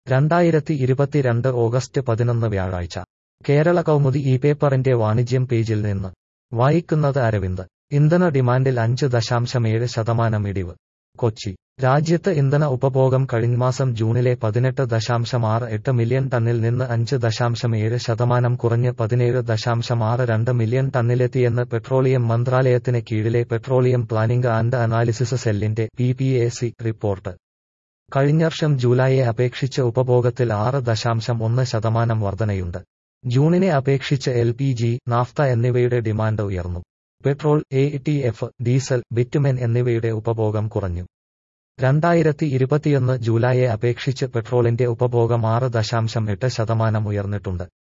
രണ്ടായിരത്തി ഇരുപത്തിരണ്ട് ഓഗസ്റ്റ് പതിനൊന്ന് വ്യാഴാഴ്ച കേരള കൗമുദി ഈ പേപ്പറിന്റെ വാണിജ്യം പേജിൽ നിന്ന് വായിക്കുന്നത് അരവിന്ദ് ഇന്ധന ഡിമാൻഡിൽ അഞ്ച് ദശാംശമേഴ് ശതമാനം ഇടിവ് കൊച്ചി രാജ്യത്ത് ഇന്ധന ഉപഭോഗം കഴിഞ്ഞമാസം ജൂണിലെ പതിനെട്ട് ദശാംശം ആറ് എട്ട് മില്യൺ ടണ്ണിൽ നിന്ന് അഞ്ച് ദശാംശം ഏഴ് ശതമാനം കുറഞ്ഞ് പതിനേഴ് ദശാംശം ആറ് രണ്ട് മില്യൺ ടണ്ണിലെത്തിയെന്ന് പെട്രോളിയം മന്ത്രാലയത്തിന് കീഴിലെ പെട്രോളിയം പ്ലാനിംഗ് ആൻഡ് അനാലിസിസ് സെല്ലിന്റെ P P A C report കഴിഞ്ഞവർഷം ജൂലൈയെ അപേക്ഷിച്ച് ഉപഭോഗത്തിൽ ആറ് ദശാംശം ഒന്ന് ശതമാനം വർധനയുണ്ട് ജൂണിനെ അപേക്ഷിച്ച് എൽ പി ജി നാഫ്ത എന്നിവയുടെ ഡിമാൻഡ് ഉയർന്നു petrol A T F diesel bitumen എന്നിവയുടെ ഉപഭോഗം കുറഞ്ഞു രണ്ടായിരത്തി ഇരുപത്തിയൊന്ന് ജൂലൈയെ അപേക്ഷിച്ച് പെട്രോളിന്റെ ഉപഭോഗം ആറ് ദശാംശം എട്ട് ശതമാനം ഉയർന്നിട്ടുണ്ട്